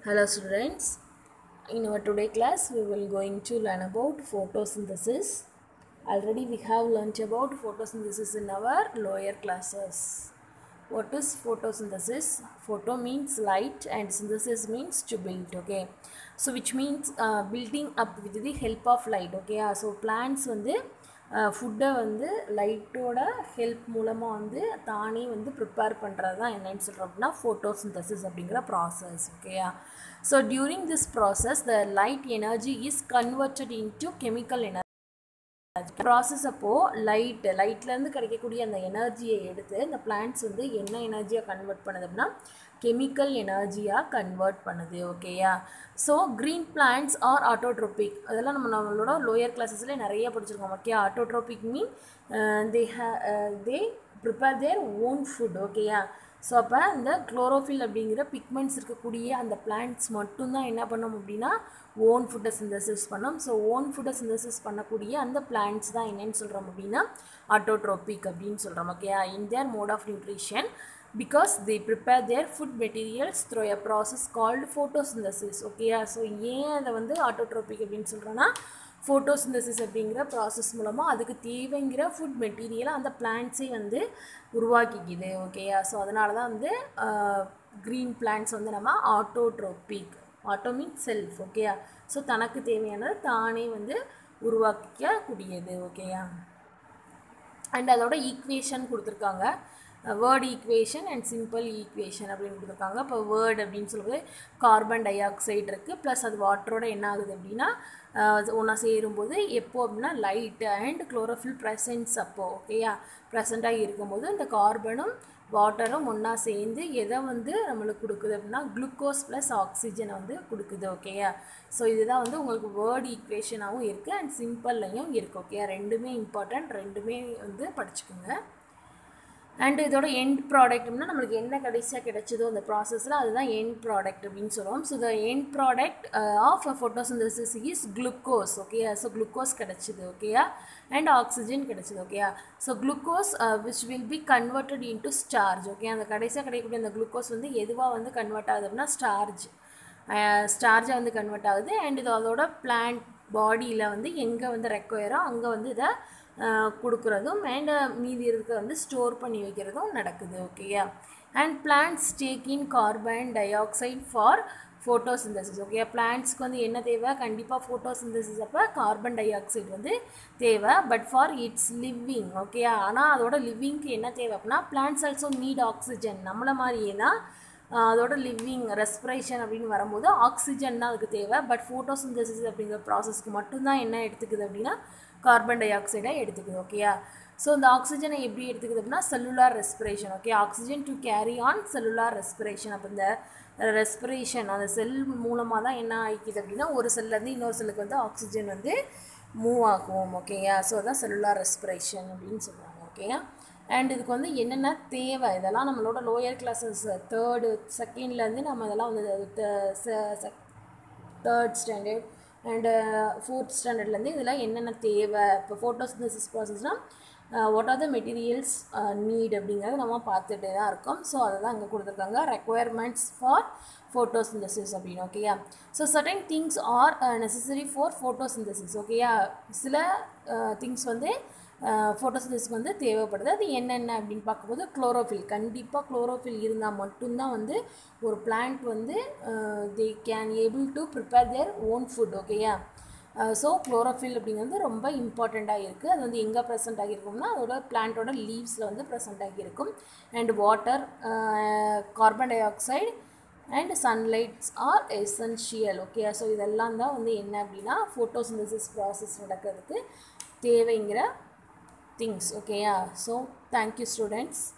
Hello students. In our today class we will going to learn about photosynthesis. Already we have learnt about photosynthesis in our lower classes. What is photosynthesis? Photo means light and synthesis means to build. Okay. So which means uh, building up with the help of light. Okay. So plants வந்து ஃபுட்டை வந்து லைட்டோட help மூலமாக வந்து தானே வந்து prepare பண்ணுறது தான் என்னன்னு சொல்கிறோம் அப்படின்னா ஃபோட்டோசிந்தசிஸ் அப்படிங்கிற ப்ராசஸ் ஓகேயா so during this process the light energy is converted into chemical energy process அப்போது லைட்டு லைட்லேருந்து கிடைக்கக்கூடிய அந்த எனர்ஜியை எடுத்து இந்த பிளான்ட்ஸ் வந்து என்ன எனர்ஜியாக கன்வெர்ட் பண்ணுது அப்படின்னா கெமிக்கல் எனர்ஜியாக கன்வெர்ட் பண்ணுது ஓகேயா so green plants are autotrophic அதெல்லாம் நம்ம நம்மளோட லோயர் கிளாஸஸ்லேயே நிறைய படிச்சிருக்கோம் okay autotrophic mean they hey they prepare their own food ஓகேயா ஸோ அப்போ இந்த குளோரோஃபில் அப்படிங்கிற பிக்மெண்ட்ஸ் இருக்கக்கூடிய அந்த பிளான்ட்ஸ் மட்டும்தான் என்ன பண்ணோம் அப்படின்னா ஓன் ஃபுட்டை சிந்தசிஸ் பண்ணோம் ஸோ ஓன் ஃபுட்டை சிந்தசிஸ் பண்ணக்கூடிய அந்த பிளான்ட்ஸ் தான் என்னன்னு சொல்கிறோம் அப்படின்னா ஆட்டோட்ரோபிக் அப்படின்னு சொல்கிறோம் ஓகேயா in their mode of nutrition because they prepare their food materials through a process called photosynthesis ஓகேயா ஸோ ஏன் அதை வந்து ஆட்டோட்ரோபிக் அப்படின்னு சொல்கிறோன்னா ஃபோட்டோசிந்தசிஸ் அப்படிங்கிற ப்ராசஸ் மூலமாக அதுக்கு தேவைங்கிற ஃபுட் மெட்டீரியலை அந்த பிளான்ட்ஸே வந்து உருவாக்கிக்குது ஓகேயா ஸோ அதனால தான் வந்து க்ரீன் பிளான்ட்ஸ் வந்து நம்ம ஆட்டோட்ரோபிக் ஆட்டோ மீன் செல்ஃப் ஓகேயா ஸோ தனக்கு தேவையானது தானே வந்து உருவாக்கக்கூடியது ஓகேயா அண்ட் அதோட ஈக்குவேஷன் கொடுத்துருக்காங்க word equation and simple equation அப்படின்னு கொடுத்துருக்காங்க இப்போ வேர்ட் அப்படின்னு சொல்லும்போது கார்பன் டை ஆக்சைடு இருக்குது ப்ளஸ் அது வாட்டரோட என்ன ஆகுது அப்படின்னா ஒன்றா சேரும்போது எப்போ அப்படின்னா லைட் அண்ட் குளோரோஃபில் ப்ரெசன்ஸ் அப்போது ஓகேயா ப்ரெசண்ட்டாக இருக்கும்போது இந்த கார்பனும் வாட்டரும் ஒன்றா சேர்ந்து எதை வந்து நம்மளுக்கு கொடுக்குது அப்படின்னா குளுக்கோஸ் ப்ளஸ் ஆக்சிஜனை வந்து கொடுக்குது ஓகேயா ஸோ இதுதான் வந்து உங்களுக்கு வேர்ட் ஈக்குவேஷனாகவும் இருக்குது அண்ட் சிம்பிள்லையும் இருக்குது ஓகேயா ரெண்டுமே இம்பார்ட்டண்ட் ரெண்டுமே வந்து படிச்சுக்கோங்க அண்ட் இதோட எண்ட் ப்ராடக்ட்னா நம்மளுக்கு என்ன கடைசியாக கிடைச்சதோ அந்த ப்ராசஸில் அதுதான் எண்ட் ப்ராடக்ட் அப்படின்னு சொல்லுவோம் so the end product of photosynthesis is glucose ஓகேயா ஸோ குளுக்கோஸ் கிடச்சிது ஓகேயா அண்ட் ஆக்சிஜன் கிடச்சிது ஓகேயா so glucose which will be converted into starch okay அந்த கடைசியாக கிடைக்கக்கூடிய அந்த குளுக்கோஸ் வந்து எதுவாக வந்து கன்வெர்ட் ஆகுது அப்படின்னா ஸ்டார்ஜ் ஸ்டார்ஜாக வந்து கன்வெர்ட் ஆகுது அண்ட் இது அதோட பிளான்ட் பாடியில் வந்து எங்கே வந்து ரெக்வயரோ அங்கே வந்து இதை கொடுக்குறதும் அண்ட் மீதி இருக்க வந்து ஸ்டோர் பண்ணி வைக்கிறதும் நடக்குது ஓகேயா and plants take in carbon dioxide for photosynthesis okay பிளான்ட்ஸ்க்கு வந்து என்ன தேவை கண்டிப்பாக ஃபோட்டோசிந்தசிஸ் அப்போ கார்பன் டை ஆக்சைடு வந்து தேவை பட் ஃபார் இட்ஸ் லிவிங் ஓகேயா ஆனால் அதோட லிவிங்க்கு என்ன தேவை அப்படின்னா பிளான்ட்ஸ் ஆல்சோ நீட் ஆக்சிஜன் நம்மளை மாதிரியே தான் அதோட லிவிங் ரெஸ்பிரேஷன் அப்படின்னு வரும்போது ஆக்சிஜன் தான் அதுக்கு தேவை பட் ஃபோட்டோசிந்தசிஸ் அப்படிங்கிற ப்ராசஸ்க்கு மட்டும்தான் என்ன எடுத்துக்குது அப்படின்னா கார்பன் டை ஆக்சைடை எடுத்துக்குது ஓகேயா ஸோ இந்த ஆக்சிஜனை எப்படி எடுத்துக்குது அப்படின்னா cellular respiration okay oxygen to carry on cellular respiration அப்போ இந்த ரெஸ்பிரேஷன் அந்த செல் மூலமாக தான் என்ன ஆகிக்குது அப்படின்னா ஒரு செல்லேருந்து இன்னொரு செல்லுக்கு வந்து ஆக்சிஜன் வந்து மூவ் ஆகும் ஓகேயா ஸோ அதான் செல்லுலார் ரெஸ்பிரேஷன் அப்படின்னு சொல்லுவாங்க ஓகேயா அண்ட் இதுக்கு வந்து என்னென்ன தேவை இதெல்லாம் நம்மளோட லோயர் கிளாஸஸ் தேர்டு செகண்ட்லேருந்து நம்ம இதெல்லாம் வந்து தேர்ட் ஸ்டாண்டர்ட் அண்டு ஃபோர்த் ஸ்டாண்டர்ட்லேருந்து இதெல்லாம் என்னென்ன தேவை இப்போ ஃபோட்டோசிந்தசிஸ் ப்ராசஸ்னால் what are the materials need அப்படிங்கிறத நம்ம பார்த்துட்டே தான் இருக்கோம் ஸோ அதை தான் அங்கே கொடுத்துருக்காங்க ரெக்குவயர்மெண்ட்ஸ் ஃபார் ஃபோட்டோசிந்தசிஸ் அப்படின்னு ஓகேயா so certain things are necessary for photosynthesis ஓகேயா சில திங்ஸ் வந்து ஃபோட்டோசிந்தசிஸ்க்கு வந்து தேவைப்படுது அது என்னென்ன அப்படின்னு பார்க்கும்போது குளோரோஃபில் கண்டிப்பாக குளோரோஃபில் இருந்தால் மட்டும்தான் வந்து ஒரு பிளான்ட் வந்து they can able to prepare their own food ஓகேயா ஸோ குளோரோஃபில் அப்படிங்கிறது ரொம்ப இம்பார்ட்டண்ட்டாக இருக்குது அது வந்து எங்கே ப்ரெசென்ட் ஆகியிருக்கும்னா அதோட பிளான்ட்டோட லீவ்ஸில் வந்து ப்ரெசென்ட் ஆகியிருக்கும் and water carbon dioxide and sunlights are essential okay so இதெல்லாம் தான் வந்து என்ன அப்படின்னா ஃபோட்டோசிந்தசிஸ் ப்ராசஸ் நடக்கிறதுக்கு தேவைங்கிற things okay yeah so thank you students